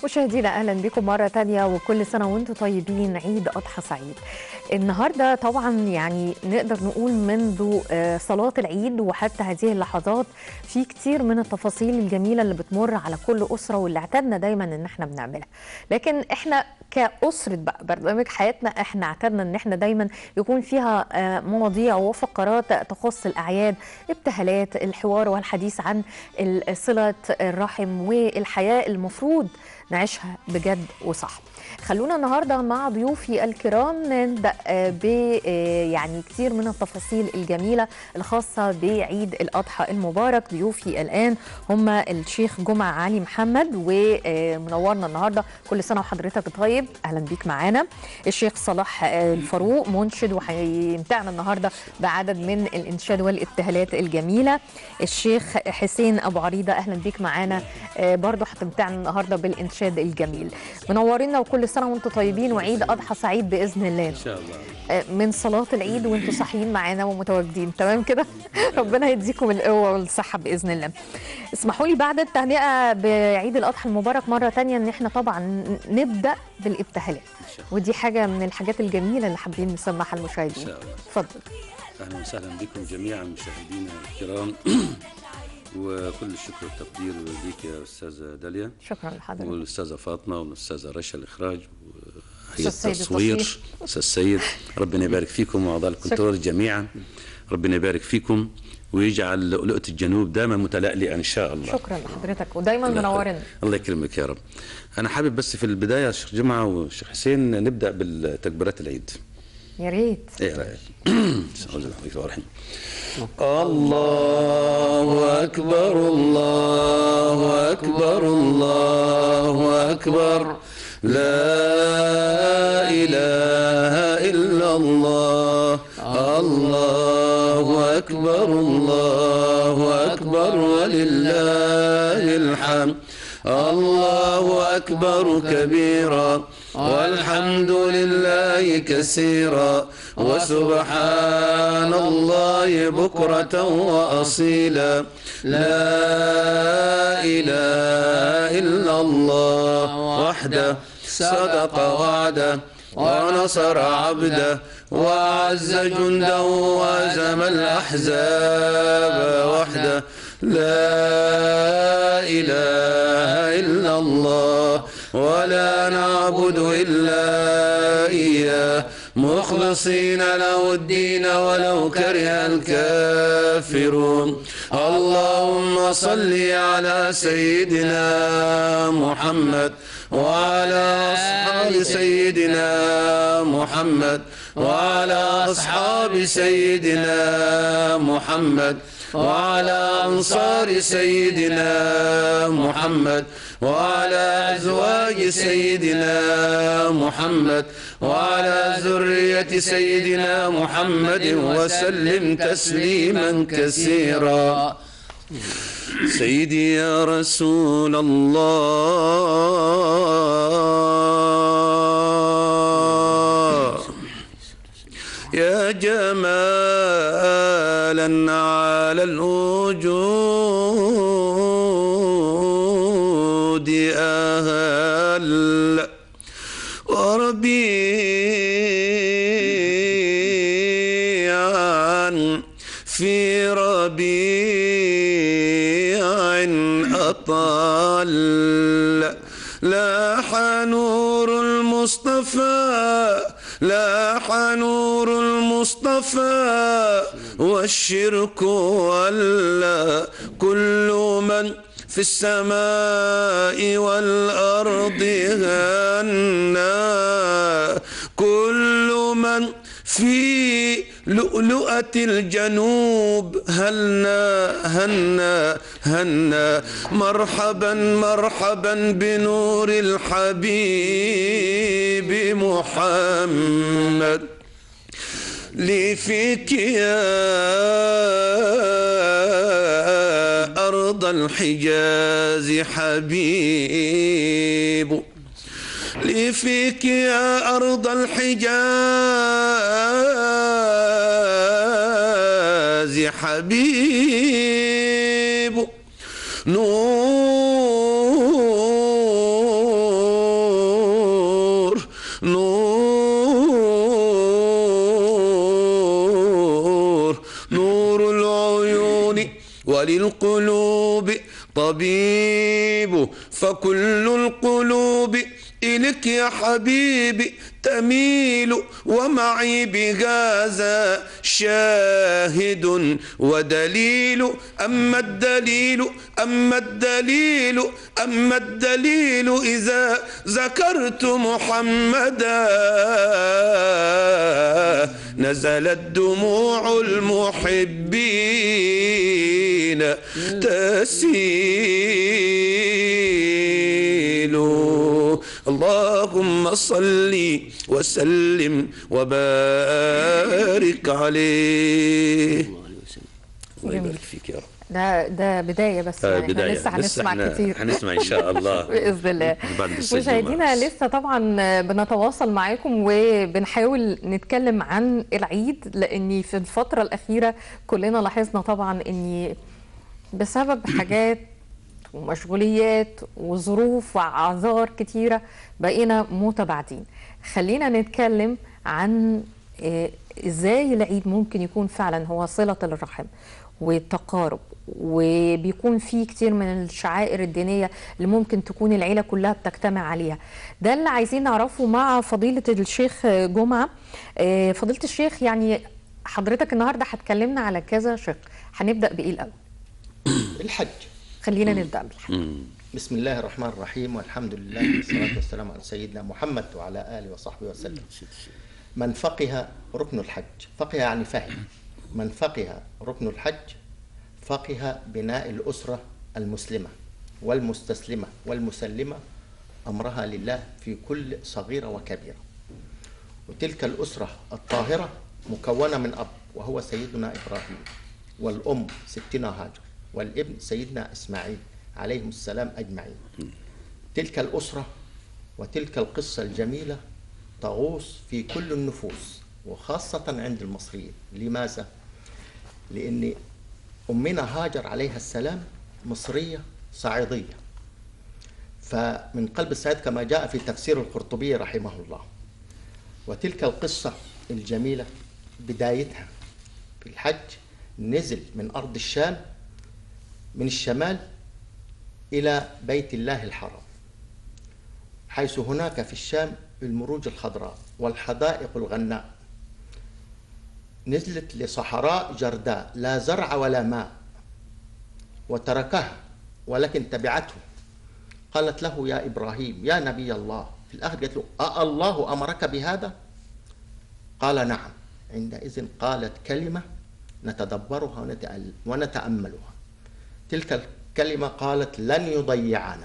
مشاهدينا اهلا بكم مره تانية وكل سنه وانتم طيبين عيد اضحى سعيد النهارده طبعا يعني نقدر نقول منذ آه، صلاه العيد وحتى هذه اللحظات في كتير من التفاصيل الجميله اللي بتمر على كل اسره واللي اعتدنا دايما ان احنا بنعملها لكن احنا كأسرة بقى برنامج حياتنا احنا اعتدنا ان احنا دايما يكون فيها آه، مواضيع وفقرات تخص الاعياد ابتهالات الحوار والحديث عن ال- صلة الرحم والحياة المفروض نعيشها بجد وصح خلونا النهارده مع ضيوفي الكرام نبدا آه، ب آه، يعني كتير من التفاصيل الجميله الخاصه بعيد الاضحى المبارك ضيوفي الان هم الشيخ جمعه علي محمد ومنورنا النهارده كل سنه وحضرتك طيب اهلا بيك معانا الشيخ صلاح آه، الفاروق منشد وهيمتعنا النهارده بعدد من الانشاد والابتهالات الجميله الشيخ حسين ابو عريضه اهلا بيك معانا آه، برضه هتمتعنا النهارده بالانشاد الجميل منورينا وكل سنه وانتم طيبين وعيد اضحى سعيد باذن الله ان شاء الله آه، من صلاه العيد وانتم صاحيين معانا ومتواجدين تمام كده ربنا يديكم القوه والصحه باذن الله اسمحوا لي بعد التهنئه بعيد الاضحى المبارك مره تانية ان احنا طبعا نبدا بالابتهالات شاء الله. ودي حاجه من الحاجات الجميله اللي حابين نسمعها ان المشاهدين شاء الله اتفضل اهلا وسهلا بكم جميعا مشاهدينا الكرام وكل الشكر والتقدير ليك يا استاذه داليا شكرا لحضرتك والاستاذه فاطمه والاستاذه رشا الاخراج وهي أستاذ سيد التصوير التصوير. استاذ سيد ربنا يبارك فيكم واعضاء الكنترول جميعا ربنا يبارك فيكم ويجعل لؤلؤه الجنوب دائما متلألئا ان شاء الله شكرا لحضرتك ودايما الله منورنا يخليك. الله يكرمك يا رب انا حابب بس في البدايه يا شيخ جمعه والشيخ حسين نبدا بالتكبيرات العيد يا ريت ايه رايك أعوذ بالله من الشيطان الرجيم. الله اكبر الله اكبر الله اكبر لا اله الا الله الله اكبر الله اكبر ولله الحمد الله أكبر كبيرا والحمد لله كثيرا وسبحان الله بكرة وأصيلا لا إله إلا الله وحده صدق وعده ونصر عبده وأعز جنده وهزم الأحزاب وحده لا إله إلا الله ولا نعبد إلا إياه مخلصين له الدين ولو كره الكافرون اللهم صل على سيدنا محمد وعلى أصحاب سيدنا محمد وعلى أصحاب سيدنا محمد وعلى أنصار سيدنا محمد وعلى أزواج سيدنا محمد وعلى ذرية سيدنا محمد وسلم تسليما كثيرا سيدي يا رسول الله يا جمالا على الوجود أهل وربيعا في ربيع أطل لاح نور المصطفى لاح نور المصطفى والشرك ولا كل من في السماء والأرض هنا كل من في لؤلؤة الجنوب هلنا هنا هنا مرحبا مرحبا بنور الحبيب محمد لي فيك يا أرض الحجاز حبيب لي فيك يا أرض الحجاز حبيب نور وللقلوب طبيب فكل القلوب إليك يا حبيبي تميل ومعي بهذا شاهد ودليل أما الدليل أما الدليل أما الدليل إذا ذكرت محمدا نزلت دموع المحبين تسيل اللهم صل وسلم وبارك عليه الله جميل. يبارك فيك يا رب ده ده بدايه بس آه، يعني احنا بداية لسه هنسمع إحنا كتير هنسمع إن شاء الله باذن الله بعد السجن مشاهدينا مع- لسه طبعا بنتواصل معاكم وبنحاول نتكلم عن العيد لان في الفتره الاخيره كلنا لاحظنا طبعا ان بسبب حاجات ومشغوليات وظروف واعذار كتيره بقينا متباعدين خلينا نتكلم عن آه، ازاي العيد ممكن يكون فعلا هو صله الرحم والتقارب وبيكون فيه كتير من الشعائر الدينيه اللي ممكن تكون العيله كلها بتجتمع عليها ده اللي عايزين نعرفه مع فضيله الشيخ جمعه آه، فضيله الشيخ يعني حضرتك النهارده هتكلمنا على كذا شق هنبدا بايه الاول الحج خلينا نبدا بالحج بسم الله الرحمن الرحيم والحمد لله والصلاة والسلام على سيدنا محمد وعلى آله وصحبه وسلم من فقه ركن الحج فقه يعني فهم من فقه ركن الحج فقه بناء الأسرة المسلمة والمستسلمة والمسلمة أمرها لله في كل صغيرة وكبيرة وتلك الأسرة الطاهرة مكونة من أب وهو سيدنا إبراهيم والأم ستنا هاجر والابن سيدنا إسماعيل عليهم السلام أجمعين تلك الأسرة وتلك القصة الجميلة تغوص في كل النفوس وخاصة عند المصريين لماذا؟ لأن أمنا هاجر عليها السلام مصرية صعيدية فمن قلب السعيد كما جاء في تفسير القرطبي رحمه الله وتلك القصة الجميلة بدايتها في الحج نزل من أرض الشام من الشمال إلى بيت الله الحرام حيث هناك في الشام المروج الخضراء والحدائق الغناء نزلت لصحراء جرداء لا زرع ولا ماء وتركها ولكن تبعته قالت له يا إبراهيم يا نبي الله في الآخر قالت له أه الله أمرك بهذا قال نعم عندئذ قالت كلمة نتدبرها ونتأل- ونتأملها تلك الكلمة قالت لن يضيعنا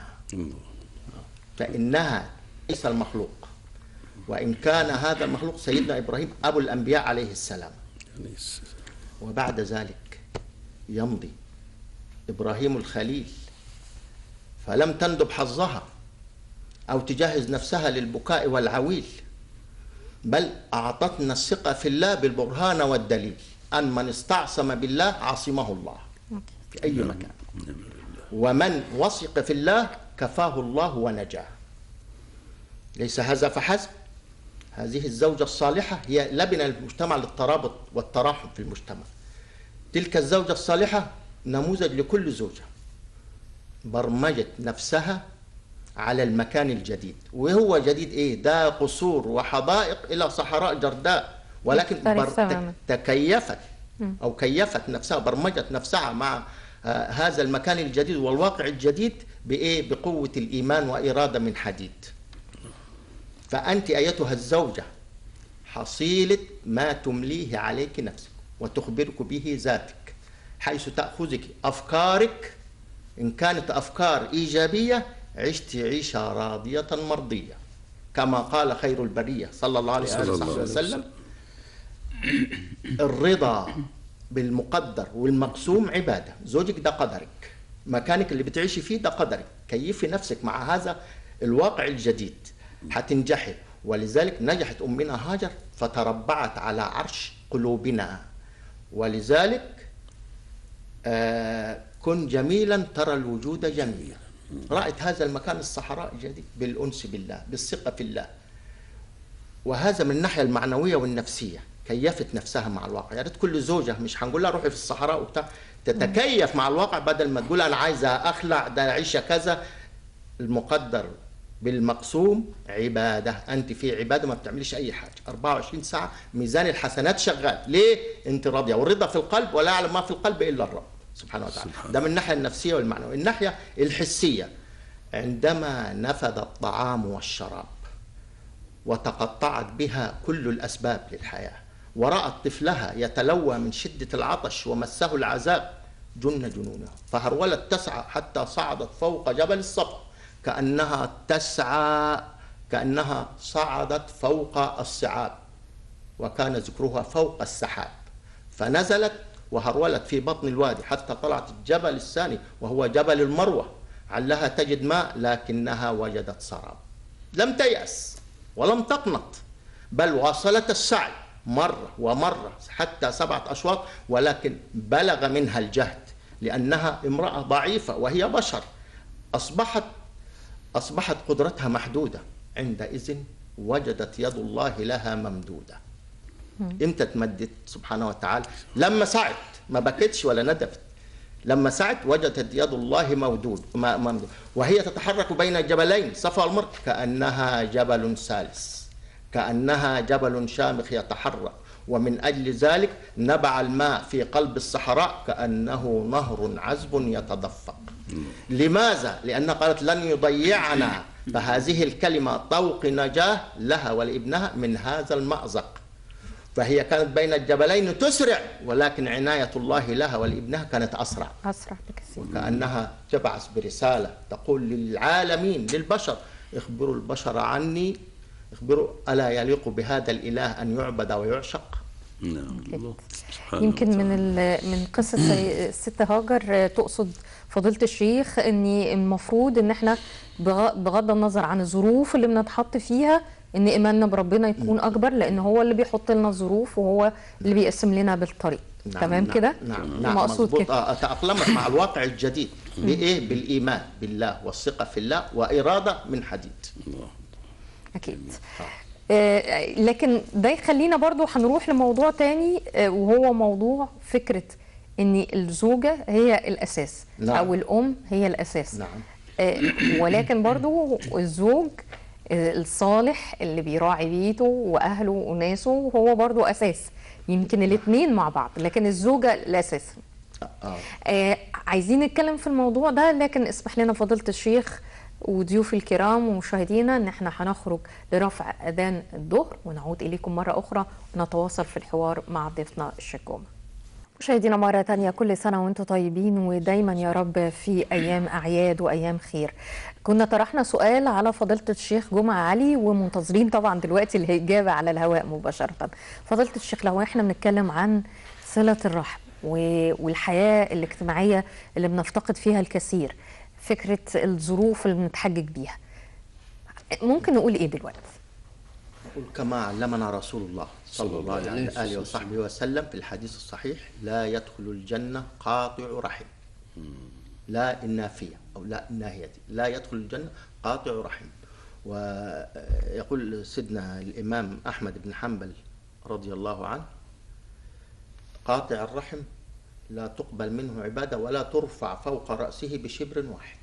فإنها ليس المخلوق وإن كان هذا المخلوق سيدنا إبراهيم أبو الأنبياء عليه السلام وبعد ذلك يمضي إبراهيم الخليل فلم تندب حظها أو تجهز نفسها للبكاء والعويل بل أعطتنا الثقة في الله بالبرهان والدليل أن من استعصم بالله عصمه الله في أي مكان ومن وثق في الله كفاه الله ونجاه ليس هذا فحسب هذه الزوجة الصالحة هي لبنة المجتمع للترابط والتراحم في المجتمع تلك الزوجة الصالحة نموذج لكل زوجة برمجت نفسها على المكان الجديد وهو جديد ايه ده قصور وحدائق الى صحراء جرداء ولكن مختلف تماماً. تكيفت او كيفت نفسها برمجت نفسها مع آه، هذا المكان الجديد والواقع الجديد بايه بقوه الايمان واراده من حديد فانت ايتها الزوجه حصيله ما تمليه عليك نفسك وتخبرك به ذاتك حيث تاخذك افكارك ان كانت افكار ايجابيه عشت عيشه راضيه مرضيه كما قال خير البريه صلى الله عليه صلى وآله الله وصحبه عليه وسلم الرضا بالمقدر والمقسوم عباده زوجك ده قدرك مكانك اللي بتعيشي فيه ده قدرك كيفي نفسك مع هذا الواقع الجديد هتنجحي ولذلك نجحت امنا هاجر فتربعت على عرش قلوبنا ولذلك آه كن جميلا ترى الوجود جميلا رأت هذا المكان الصحراء الجديد بالأنس بالله بالثقة في الله وهذا من الناحية المعنوية والنفسية كيفت نفسها مع الواقع يا ريت كل زوجه مش هنقول لها روحي في الصحراء وبتاع تتكيف مع الواقع بدل ما تقول انا عايزه اخلع ده عيشه كذا المقدر بالمقسوم عباده انت في عباده ما بتعمليش اي حاجه 24 ساعه ميزان الحسنات شغال ليه انت راضيه والرضا في القلب ولا يعلم ما في القلب الا الرب سبحانه وتعالى ده من الناحيه النفسيه والمعنويه الناحيه الحسيه عندما نفذ الطعام والشراب وتقطعت بها كل الاسباب للحياه ورات طفلها يتلوى من شده العطش ومسه العذاب جن جنونها فهرولت تسعى حتى صعدت فوق جبل الصفا كانها تسعى كانها صعدت فوق الصعاب وكان ذكرها فوق السحاب فنزلت وهرولت في بطن الوادي حتى طلعت الجبل الثاني وهو جبل المروه علها تجد ماء لكنها وجدت سراب لم تيأس ولم تقنط بل واصلت السعي مرة ومرة حتى سبعة أشواط ولكن بلغ منها الجهد لأنها امرأة ضعيفة وهي بشر أصبحت أصبحت قدرتها محدودة عندئذ وجدت يد الله لها ممدودة امتى تمدت سبحانه وتعالى لما سعت ما بكتش ولا ندفت لما سعت وجدت يد الله مودود ممدود وهي تتحرك بين الجبلين صفا والمروه كانها جبل ثالث كانها جبل شامخ يتحرك ومن اجل ذلك نبع الماء في قلب الصحراء كانه نهر عذب يتدفق لماذا لانها قالت لن يضيعنا فهذه الكلمه طوق نجاه لها ولابنها من هذا المازق فهي كانت بين الجبلين تسرع ولكن عناية الله لها ولابنها كانت أسرع أسرع بكثير وكأنها تبعث برسالة تقول للعالمين للبشر اخبروا البشر عني اخبروا ألا يليق بهذا الإله أن يعبد ويعشق نعم الله سبحانه يمكن من وتعالى. ال- من قصه سي- الست هاجر آه، تقصد فضيله الشيخ ان المفروض ان احنا بغ- بغض النظر عن الظروف اللي بنتحط فيها ان ايماننا بربنا يكون اكبر لان هو اللي بيحط لنا الظروف وهو اللي بيقسم لنا بالطريق تمام نعم كده نعم نعم مقصود مظبوط كده آه، تأقلمت مع الواقع الجديد بإيه بالإيمان بالله والثقة في الله وإرادة من حديد الله اكيد آه، لكن ده يخلينا برضو هنروح لموضوع تاني آه، وهو موضوع فكرة ان الزوجة هي الاساس نعم. او الام هي الاساس نعم. آه، ولكن برضو الزوج آه، الصالح اللي بيراعي بيته واهله وناسه هو برضو اساس يمكن الاثنين مع بعض لكن الزوجة الاساس آه. آه عايزين نتكلم في الموضوع ده لكن اسمح لنا فضيلة الشيخ وضيوف الكرام ومشاهدينا ان احنا هنخرج لرفع اذان الظهر ونعود اليكم مرة اخرى ونتواصل في الحوار مع ضيفنا الشيخ جمعة. مشاهدينا مرة تانية كل سنة وانتم طيبين ودايما يا رب في أيام أعياد وأيام خير كنا طرحنا سؤال على فضيلة الشيخ جمعة علي ومنتظرين طبعا دلوقتي الإجابة على الهواء مباشرة فضيلة الشيخ لو احنا بنتكلم عن صلة الرحم و- والحياة الاجتماعية اللي بنفتقد فيها الكثير فكرة الظروف اللي بنتحجج بيها ممكن نقول ايه دلوقتي قل كما علمنا رسول الله صلى الله عليه وآله وصحبه وسلم في الحديث الصحيح لا يدخل الجنة قاطع رحم لا النافية أو لا الناهية لا يدخل الجنة قاطع رحم ويقول سيدنا الإمام أحمد بن حنبل رضي الله عنه قاطع الرحم لا تقبل منه عبادة ولا ترفع فوق رأسه بشبر واحد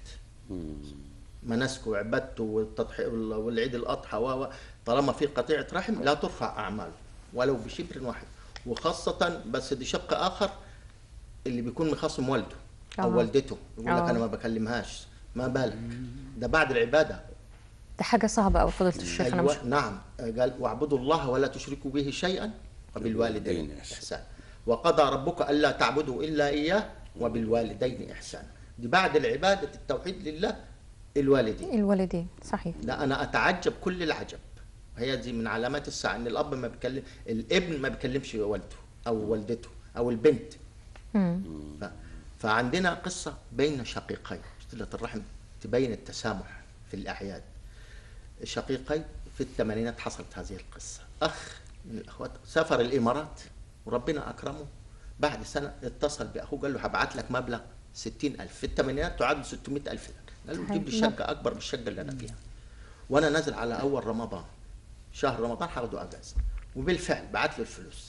مناسكه وعبادته والتضحية والعيد الأضحى و طالما في قطيعة رحم لا ترفع أعماله ولو بشبر واحد وخاصة بس دي شق آخر اللي بيكون مخاصم والده أو آه. والدته يقول لك آه. أنا ما بكلمهاش ما بالك ده بعد العبادة ده حاجة صعبة أوي فضيلة الشيخ أنا مش أيوة نعم قال واعبدوا الله ولا تشركوا به شيئا وبالوالدين وبالوالدين إحسانا وقضى ربك ألا تعبدوا إلا إياه وبالوالدين إحسانا دي بعد العبادة التوحيد لله الوالدين الوالدين صحيح لا انا اتعجب كل العجب هي دي من علامات الساعه ان الاب ما بيكلم الابن ما بيكلمش والده او والدته او البنت مم. ف... فعندنا قصه بين شقيقين صله الرحم تبين التسامح في الاعياد شقيقين في الثمانينات حصلت هذه القصه اخ من الاخوات سافر الامارات وربنا اكرمه بعد سنه اتصل باخوه قال له هبعت لك مبلغ 60000 في الثمانينات تعادل 600000 قال له جيب لي صحيح. شقه اكبر من الشقه اللي انا فيها وانا نازل على اول رمضان شهر رمضان هاخده اجازه وبالفعل بعت له الفلوس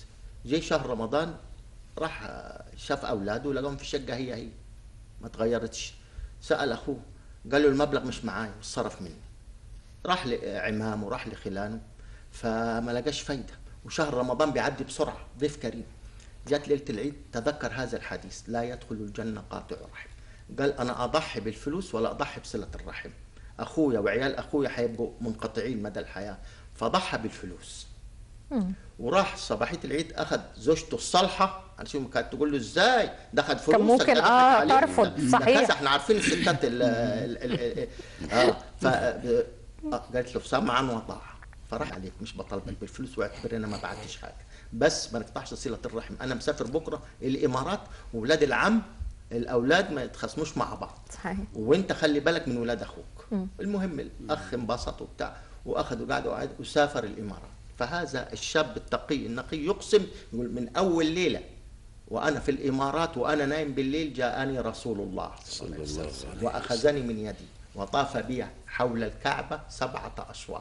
جه شهر رمضان راح آه، شاف اولاده لقاهم في الشقه هي هي ما تغيرتش سال اخوه قال له المبلغ مش معاي وصرف مني راح لعمامه وراح لخلانه فما لقاش فايده وشهر رمضان بيعدي بسرعه ضيف كريم جات ليله العيد تذكر هذا الحديث لا يدخل الجنه قاطع رحم قال انا اضحي بالفلوس ولا اضحي بصله الرحم اخويا وعيال اخويا حيبقوا منقطعين مدى الحياه فضحى بالفلوس وراح صباحيه العيد اخذ زوجته الصالحه علشان كانت تقول له ازاي ده خد فلوس ممكن ضحك آه عليك. ترفض، ده- صحيح. ده كذا احنا عارفين الستات ال ال ال اه ف آه، قالت له سمعا وطاعه فراح عليك مش بطالبك بالفلوس واعتبر انا ما بعتش حاجه بس ما نقطعش صله الرحم انا مسافر بكره الامارات واولاد العم الاولاد ما يتخاصموش مع بعض صحيح وانت خلي بالك من ولاد اخوك المهم الاخ انبسط وبتاع واخذوا قعدوا وقعد وسافر الامارات فهذا الشاب التقي النقي يقسم يقول من اول ليله وانا في الامارات وانا نايم بالليل جاءني رسول الله صلى الله عليه وسلم واخذني من يدي وطاف بي حول الكعبه سبعه اشواط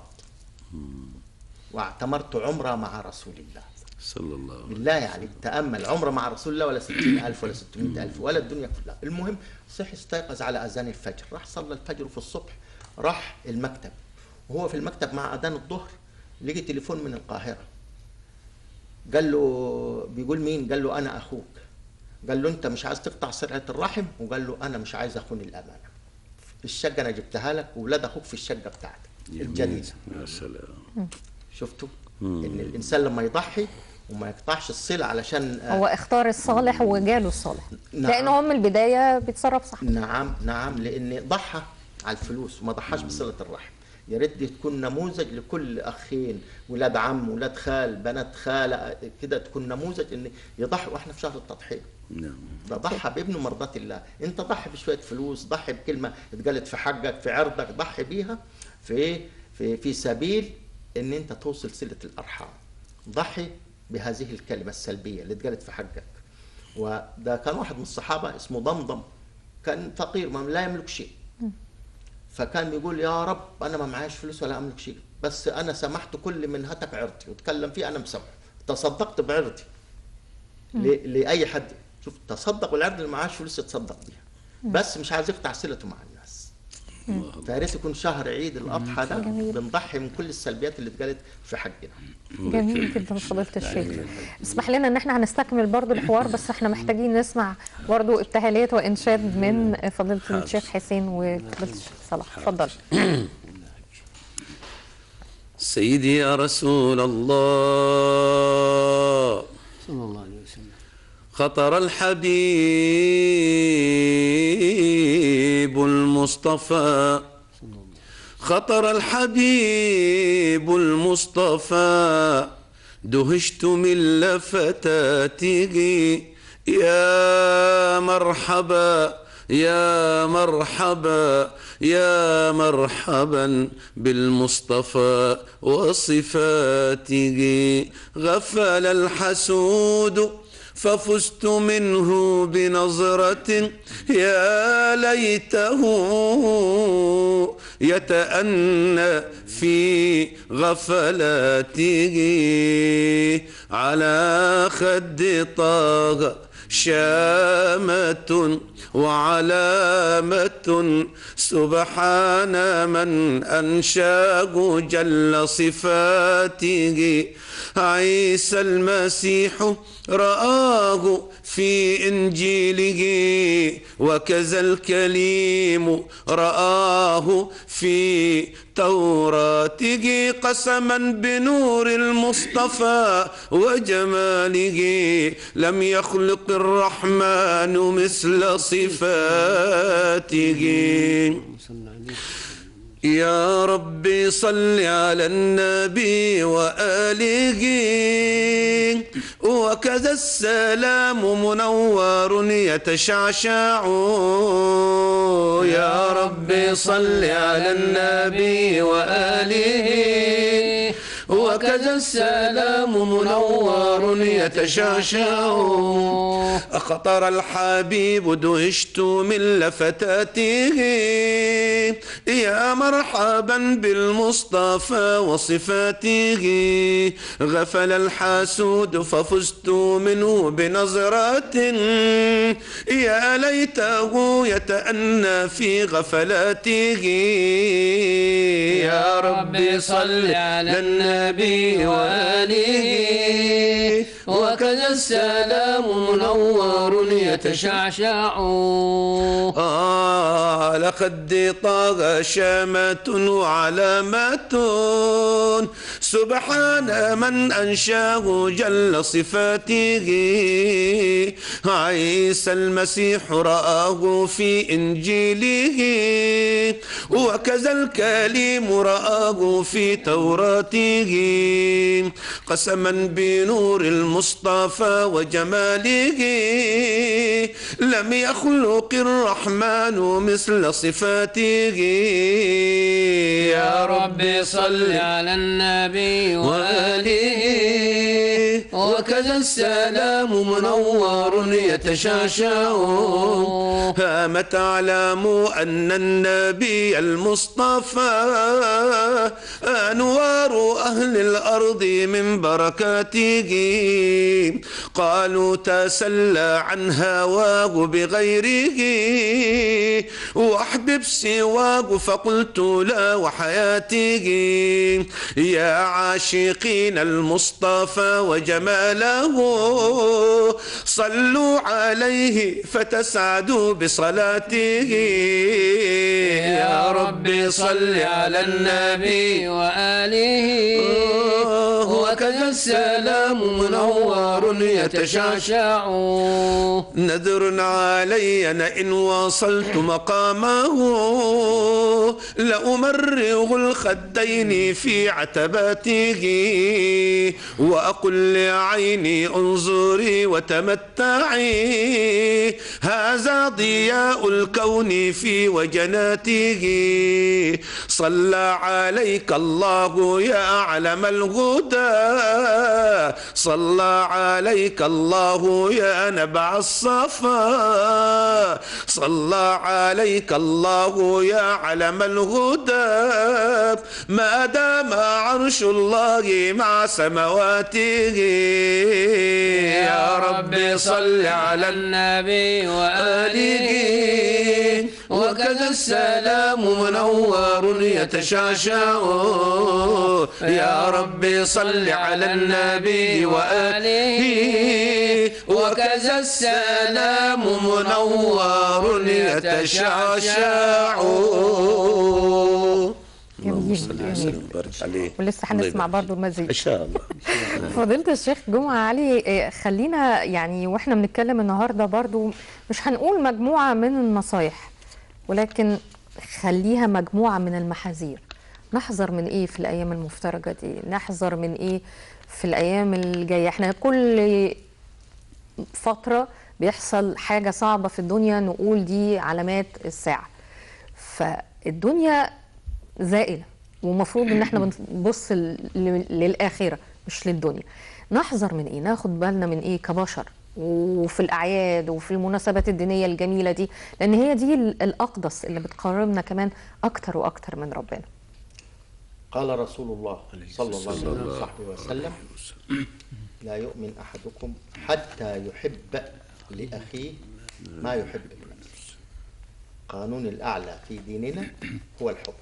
واعتمرت عمره مع رسول الله صلى الله عليه بالله عليك تأمل عمره مع رسول الله ولا ستين ألف ولا ستمائة ألف ولا الدنيا كلها المهم صح استيقظ على أذان الفجر راح صلى الفجر في الصبح راح المكتب وهو في المكتب مع أذان الظهر لقي تليفون من القاهرة قال له بيقول مين قال له أنا أخوك قال له أنت مش عايز تقطع سرعة الرحم وقال له أنا مش عايز أخون الأمانة الشقة أنا جبتها لك وولاد أخوك في الشقة بتاعتك الجديدة يا سلام شفتوا ان الانسان لما يضحي وما يقطعش الصله علشان آه، هو اختار الصالح وجاله الصالح نعم. لان هو من البدايه بيتصرف صح نعم نعم لان ضحى على الفلوس وما ضحاش بصله الرحم يا ريت دي تكون نموذج لكل اخين ولاد عم ولاد خال بنات خاله كده تكون نموذج ان يضحي واحنا في شهر التضحيه نعم ده ضحى بابن مرضاة الله انت ضحي بشويه فلوس ضحي بكلمه اتقالت في حقك في عرضك ضحي بيها في في في سبيل ان انت توصل صله الارحام ضحي بهذه الكلمه السلبيه اللي اتقالت في حقك وده كان واحد من الصحابه اسمه ضمضم كان فقير ما لا يملك شيء فكان بيقول يا رب انا ما معيش فلوس ولا املك شيء بس انا سمحت كل من هتك عرضي وتكلم فيه انا مسامحه تصدقت بعرضي ل- لاي حد شوف تصدق والعرض اللي معاش فلوس يتصدق بيها بس مش عايز يقطع صلته مع الناس فيا ريت يكون شهر عيد الاضحى ده جميل. بنضحي من كل السلبيات اللي اتقالت في حقنا جميل جدا فضيله الشيخ اسمح لنا ان احنا هنستكمل برضو الحوار بس احنا محتاجين نسمع برضو ابتهالات وانشاد من فضيله الشيخ حسين وفضيله الشيخ صلاح اتفضل سيدي يا رسول الله صلى الله عليه وسلم خطر الحبيب المصطفى خطر الحبيب المصطفى دهشت من لفتاته يا مرحبا يا مرحبا يا مرحبا بالمصطفى وصفاته غفل الحسود ففزت منه بنظرة يا ليته يتأنى في غفلاته على خد طه شامة وعلامة سبحان من أنشاه جل صفاته عيسى المسيح رآه في إنجيله وكذا الكليم رآه في توراته قسما بنور المصطفى وجماله لم يخلق الرحمن مثل صفاته صلى عليه يا ربي صل على النبي وآله وكذا السلام منور يتشعشع يا ربي صل على النبي وآله وكذا السلام منور يتشاشع أخطر الحبيب دهشت من لفتاته يا مرحبا بالمصطفى وصفاته غفل الحاسود ففزت منه بنظرات يا ليته يتأنى في غفلاته يا رب صل على النبي وآله وكذا السلام منور يتشعشع آه لقد طاغ شامة وعلامات سبحان من أنشاه جل صفاته عيسى المسيح رآه في إنجيله وكذا الكليم رآه في توراته قسما بنور المصطفى وجماله لم يخلق الرحمن مثل صفاته يا رب صل على النبي وآله وكذا السلام منور يتشاشع هامت أعلام أن النبي المصطفى أنوار أهل الأرض من بركاته قالوا تسلى عن هواه بغيره واحبب سواه فقلت لا وحياته يا عاشقين المصطفى وجماله صلوا عليه فتسعدوا بصلاته يا رب صل على النبي وآله وكذا السلام منور يتشعشع نذر علي إن وصلت مقامه لأمرغ الخدين في عتباته وأقل لعيني انظري وتمتعي هذا ضياء الكون في وجناته صلى عليك الله يا أعلم الهدى صلى عليك الله يا نبع الصفا صلى عليك الله يا علم الهدى ما دام عرش الله مع سمواته يا رب صل على النبي وآله وكذا السلام منور يتشاشع يا رب صل على النبي وآله وكذا السلام منور يتشعشع جميل صل جميل وسلم وبارك عليه ولسه الله هنسمع يبارك. برضو المزيد ان شاء الله فضيلة الشيخ جمعة علي إيه، خلينا يعني واحنا بنتكلم النهارده برضو مش هنقول مجموعة من النصايح ولكن خليها مجموعة من المحاذير نحذر من ايه في الايام المفترجة دي نحذر من ايه في الايام الجاية احنا كل فترة بيحصل حاجة صعبة في الدنيا نقول دي علامات الساعة فالدنيا زائلة ومفروض ان احنا بنبص ل- للآخرة مش للدنيا نحذر من ايه ناخد بالنا من ايه كبشر وفي الأعياد وفي المناسبات الدينية الجميلة دي لأن هي دي ال- الأقدس اللي بتقربنا كمان أكتر وأكتر من ربنا قال رسول الله صلى الله عليه وصحبه وسلم لا يؤمن أحدكم حتى يحب لأخيه ما يحب لنفسه قانون الأعلى في ديننا هو الحب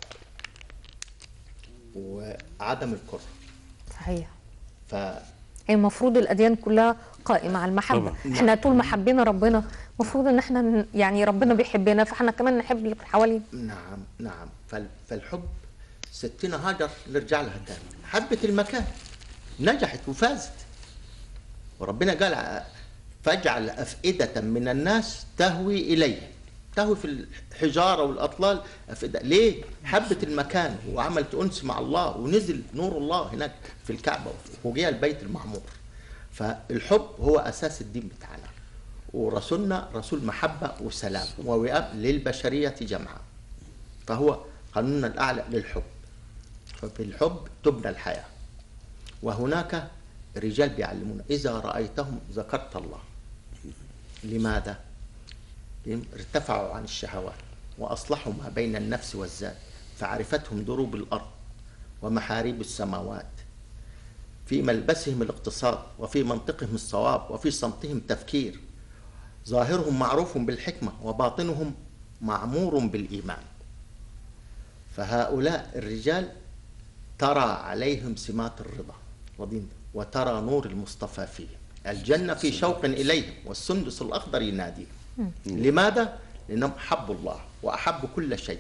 وعدم الكره صحيح ف هي المفروض الأديان كلها قائمة على المحبة طبعا. احنا طول ما حبينا ربنا المفروض ان احنا ن- يعني ربنا بيحبنا فاحنا كمان نحب اللي حوالينا نعم نعم فال- فالحب ستنا هاجر نرجع لها تاني حبت المكان نجحت وفازت وربنا قال ع- فاجعل أفئدة من الناس تهوي إليه تهوي في الحجارة والأطلال أفئدة ليه؟ حبت المكان وعملت أنس مع الله ونزل نور الله هناك في الكعبة وفوقيها البيت المعمور فالحب هو أساس الدين بتاعنا ورسولنا رسول محبة وسلام ووئام للبشرية جمعاء فهو قانوننا الأعلى للحب فبالحب تبنى الحياة وهناك رجال بيعلمونا إذا رأيتهم ذكرت الله لماذا؟ لأن ارتفعوا عن الشهوات وأصلحوا ما بين النفس والذات فعرفتهم دروب الأرض ومحاريب السماوات في ملبسهم الاقتصاد وفي منطقهم الصواب وفي صمتهم تفكير ظاهرهم معروف بالحكمة وباطنهم معمور بالإيمان فهؤلاء الرجال ترى عليهم سمات الرضا رضين وترى نور المصطفى فيهم الجنة في شوق إليهم والسندس الأخضر يناديهم لماذا؟ لأنهم حبوا الله وأحبوا كل شيء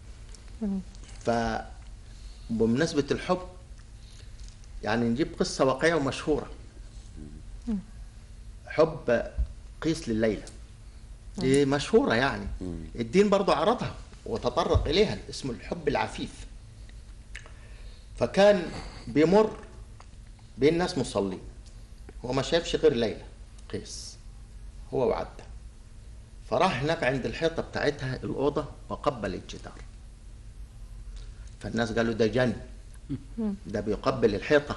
فبمناسبة الحب يعني نجيب قصة واقعية ومشهورة حب قيس لليلى دي مشهورة يعني الدين برضو عرضها وتطرق إليها اسمه الحب العفيف فكان بيمر بين ناس مصلين هو ما شافش غير ليلى قيس هو وعدى فراح هناك عند الحيطة بتاعتها الأوضة وقبل الجدار فالناس قالوا ده جن ده بيقبل الحيطة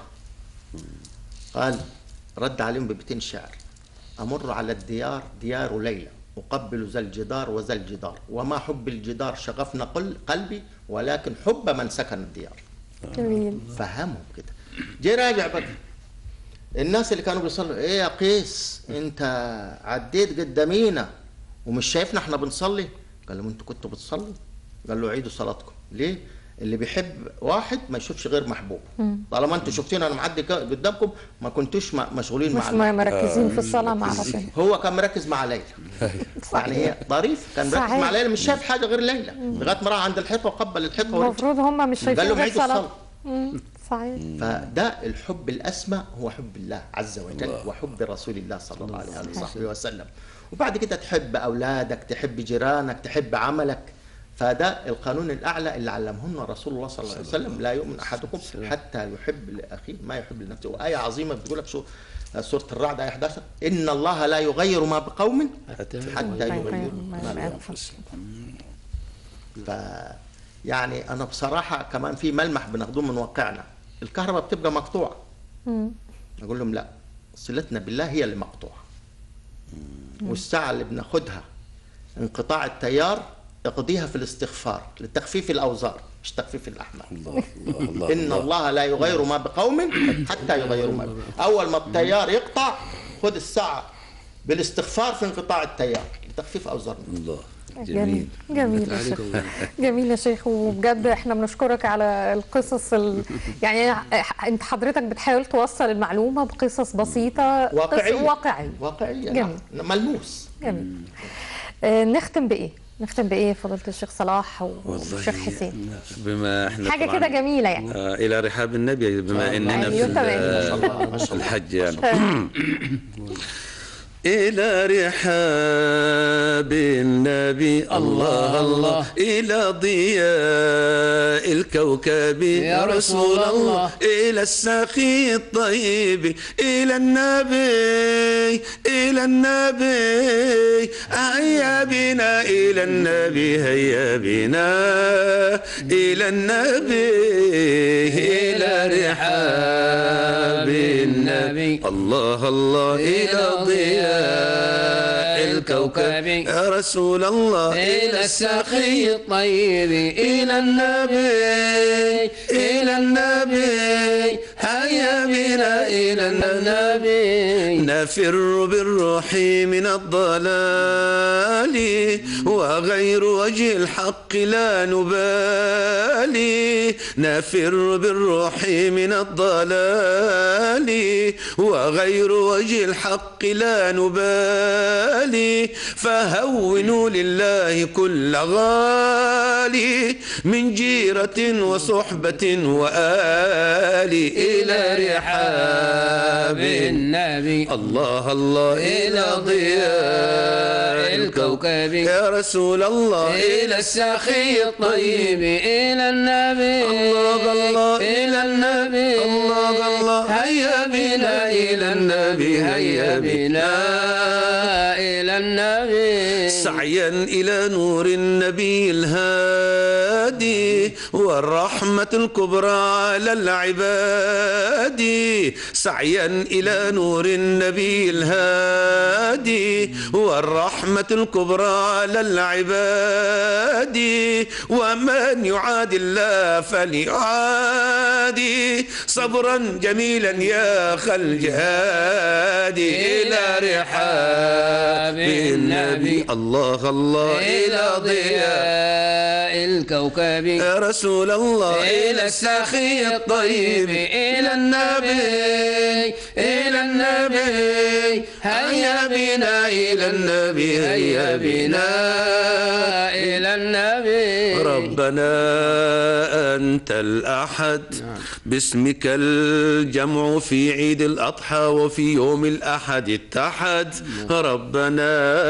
قال رد عليهم ببيتين شعر أمر على الديار ديار ليلى أقبل ذا الجدار وذا الجدار وما حب الجدار شغفنا قل قلبي ولكن حب من سكن الديار جميل فهمهم كده جه راجع بقى الناس اللي كانوا بيصلوا ايه يا قيس انت عديت قدامينا ومش شايفنا احنا بنصلي قال لهم انتوا كنتوا بتصلوا قال له عيدوا صلاتكم ليه اللي بيحب واحد ما يشوفش غير محبوب طالما انتوا شفتوني انا معدي كا- قدامكم ما كنتوش م- مشغولين مش مع الله. م- مركزين في الصلاة مع ربنا هو كان مركز مع ليلى يعني هي ظريف كان مركز صحيح. مع ليلى مش شايف حاجه غير ليلى لغايه ما راح عند الحيطه وقبل الحيطه ورجع المفروض هم مش شايفين قال لهم غير عيدوا صلاة الصلاه مم، صحيح فده الحب الأسمى هو حب الله عز وجل وحب رسول الله صلى الله عليه وصحبه وسلم وبعد كده تحب أولادك تحب جيرانك تحب عملك فده القانون الأعلى اللي علمهن رسول الله صلى الله عليه وسلم لا يؤمن أحدكم حتى يحب لأخيه ما يحب لنفسه وآية عظيمة بتقول لك شو سورة الرعد آية 11 إن الله لا يغير ما بقوم حتى يغيروا ما بأنفسهم ف يعني انا بصراحه كمان في ملمح بناخدوه من واقعنا الكهرباء بتبقى مقطوعه اقول لهم لا صلتنا بالله هي اللي مقطوعه والساعه اللي بناخدها انقطاع التيار اقضيها في الاستغفار لتخفيف الاوزار مش تخفيف الاحمال الله الله الله ان الله لا يغير ما بقوم حتى يغيروا ما بهم. اول ما التيار يقطع خد الساعه بالاستغفار في انقطاع التيار لتخفيف اوزارنا الله جميل جميل جميل يا شيخ جميل يا شيخ وبجد احنا بنشكرك على القصص ال... يعني انت حضرتك بتحاول توصل المعلومه بقصص بسيطه واقعية. قص- واقعيه واقعيه جميل. نعم. ملموس جميل آه نختم بايه؟ نختم بايه فضيله الشيخ صلاح والله والشيخ حسين بما احنا حاجه طبعاً كده جميله يعني آه الى رحاب النبي بما اننا في أيوة، ال- تمام. ما شاء الله ما شاء الله الحج يعني إلى رحاب النبي الله الله إلى ضياء الكوكب يا رسول الله. إلى السخي الطيب إلى النبي إلى النبي هيا بنا إلى النبي هيا بنا إلى النبي إلى رحاب النبي الله الله إلى ضياء الكوكب يا رسول الله إلى السخي الطيب إلى النبي إلى النبي هيا بنا إلى النبي نفر بالروح من الضلال وغير وجه الحق لا نبالي نفر بالروح من الضلال وغير وجه الحق لا نبالي فهونوا لله كل غالي من جيرة وصحبة وآل إلى رحاب النبي الله الله إلى ضياء الكوكب يا رسول الله إلى السخي الطيب إلى النبي الله الله إلى النبي الله الله هيا بنا إلى النبي هيا بنا إلى النبي سعيا إلى نور النبي الهادي والرحمة الكبرى على العباد سعيا إلى نور النبي الهادي والرحمة الكبرى على العباد ومن يعاد الله فليعادي صبرا جميلا يا خل جهادي إلى رحاب النبي الله الله إلى ضياء الكوكب يا رسول الله إلى السخي الطيب إلى النبي إلى النبي هيا بنا إلى النبي هيا بنا إلى النبي ربنا أنت الأحد باسمك الجمع في عيد الأضحى وفي يوم الأحد اتحد ربنا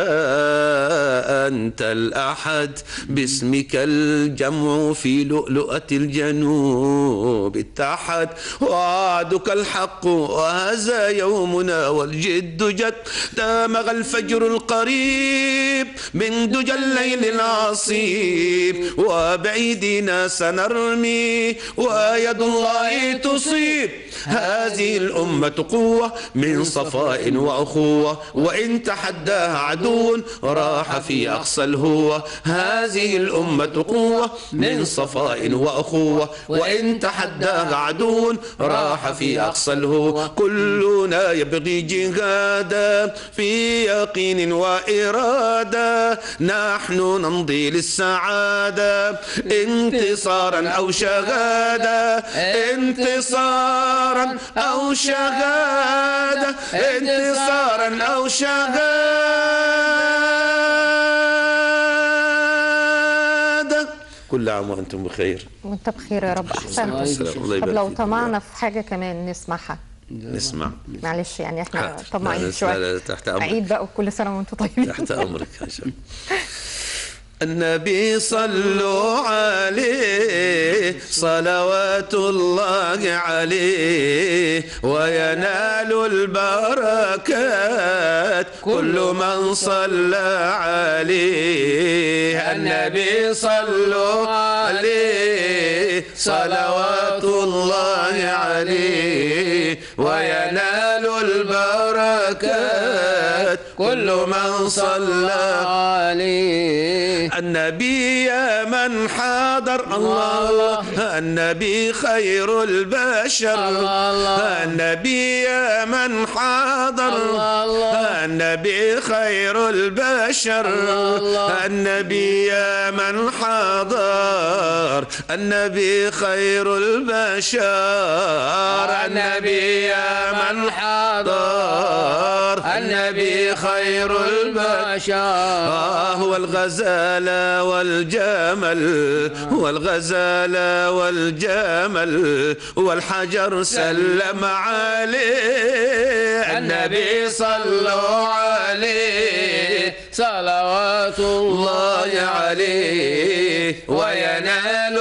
أنت الأحد باسمك الجمع في لؤلؤة الجنوب اتحد وعدك الحق وهذا يومنا والجد جد دامغ الفجر القريب من دجى الليل العصيب وبعيدنا سنرمي ويد الله تصيب هذه الأمة قوة من صفاء وأخوة وإن تحداها عدو راح في أقصى الهوة هذه الأمة قوة من صفاء وأخوة وإن تحداها عدو راح في أقصى الهوة كلنا يبغي جهادا في يقين وإرادة نحن نمضي للسعادة انتصارا أو شهادة انتصارا أو شهادة انتصارا أو شهادة كل عام وأنتم بخير وانت بخير يا رب احسنت السلام الله طب يبارك لو فيك. طمعنا في حاجه كمان نسمعها نسمع معلش يعني احنا لا، طماعين لا، شويه لا، تحت أمرك. عيد بقى وكل سنه وانتم طيبين تحت أمرك يا شيخ النبي صلوا عليه صلوات الله عليه وينال البركات كل من صلى عليه النبي صلوا عليه صلوات الله عليه وينال البركات كل من صلى عليه النبي يا من حاضر الله النبي خير البشر الله الله. النبي يا من حاضر الله الله. النبي خير البشر الله الله. النبي يا من حاضر النبي خير البشر النبي يا من حاضر النبي خير البشر آه هو الغزال والجمل هو الغزال والجمل والحجر سلم عليه النبي صلوا عليه صلوات الله عليه وينال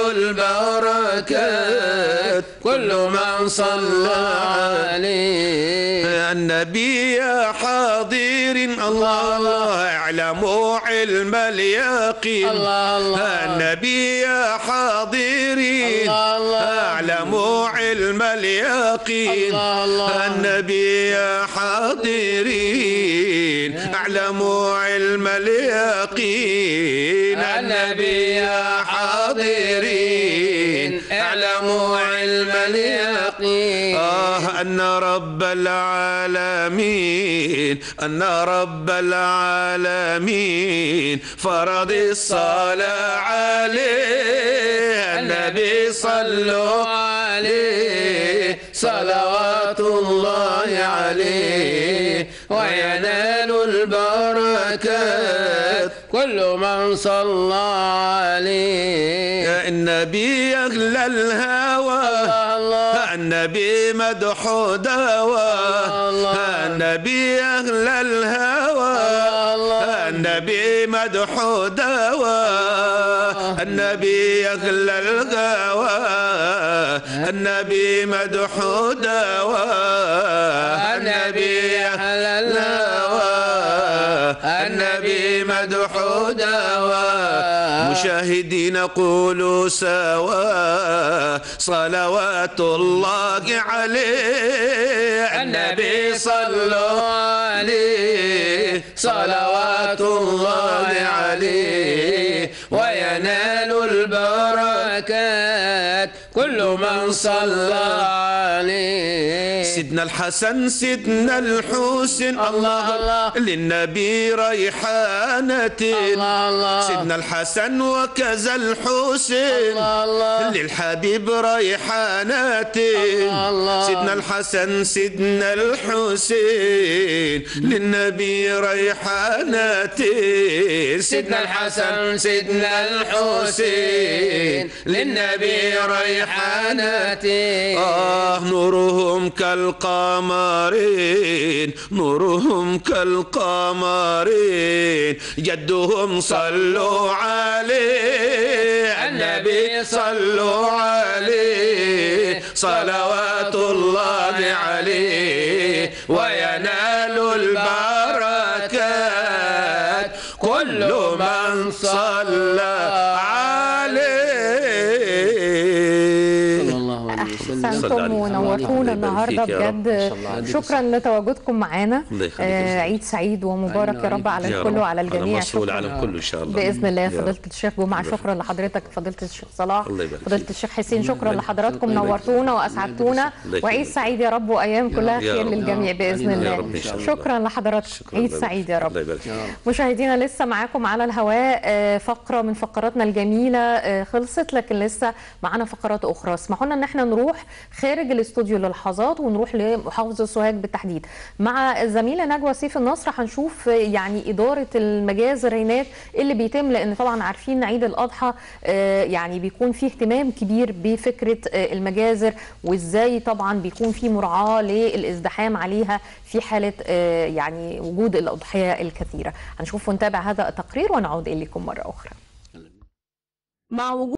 البركات كل من صلى عليه النبي يا حاضر الله الله اعلموا علم اليقين الله الله. النبي يا حاضرين الله الله. اعلموا علم اليقين الله الله. النبي يا حاضرين اعلموا علم اليقين النبي يا حاضرين اعلموا علم اليقين آه أن رب العالمين أن رب العالمين فرض الصلاة عليه النبي صلوا عليه صلوات الله عليه وينال البركات كل من صلى عليه يا النبي أغلى الهوى الله. النبي مدح دوا الله. النبي أغلى الهوى الله. النبي مدح دوا النبي أغلى الغوى النبي مدح دوا النبي أغلى الهوى النبي المدح دواء مشاهدين قولوا سوا صلوات الله عليه النبي صلوا عليه صلوات الله عليه وينال البركات كل من صلى عليه سيدنا الحسن سيدنا الحسين الله الله للنبي ريحانة الله الله سيدنا الحسن وكذا الحسين الله الله للحبيب ريحانات الله سيدنا الحسن سيدنا الحسين للنبي ريحانات سيدنا الحسن سيدنا الحسين للنبي ريحانتي آه نورهم كالقمرين نورهم كالقمرين جدهم صلوا عليه النبي صلوا عليه صلوات الله عليه وينال البركات كل من صلى عليه صلى الله عليه وسلم صلى احسنتم عليه. ونورتونا الله يبارك النهارده فيك يا رب. بجد إن شاء الله. شكرا لتواجدكم معانا الله يخليك. آه، عيد سعيد ومبارك يا رب على يا الكل رب. وعلى الجميع مصر شكرا والعالم كله ان شاء الله باذن الله يا فضيله رب. الشيخ جمعه الله شكرا لحضرتك فضيله الشيخ صلاح الله يبارك فضيله فيك. الشيخ حسين شكرا يبارك لحضراتكم الله يبارك نورتونا واسعدتونا الله وعيد يخليك. سعيد يا رب وايام كلها يا خير رب. للجميع يا رب. باذن يا الله رب إن شاء الله. شكرا لحضراتكم شكرا عيد الله سعيد يا يبارك. رب الله يبارك فيك. مشاهدينا لسه معاكم على الهواء آه، فقره من فقراتنا الجميله آه، خلصت لكن لسه معانا فقرات اخرى اسمحوا لنا ان احنا نروح خارج الاستوديو للحظات ونروح لمحافظه سوهاج بالتحديد مع الزميله نجوى سيف النصر هنشوف آه، يعني اداره المجازر هناك إيه اللي بيتم لان طبعا عارفين عيد الاضحى آه، يعني بيكون فيه اهتمام كبير بفكره آه، المجازر وازاي طبعا بيكون في مراعاه للازدحام عليها في حاله آه، يعني وجود الاضحيه الكثيره هنشوف ونتابع هذا التقرير ونعود اليكم مره اخرى مع وجود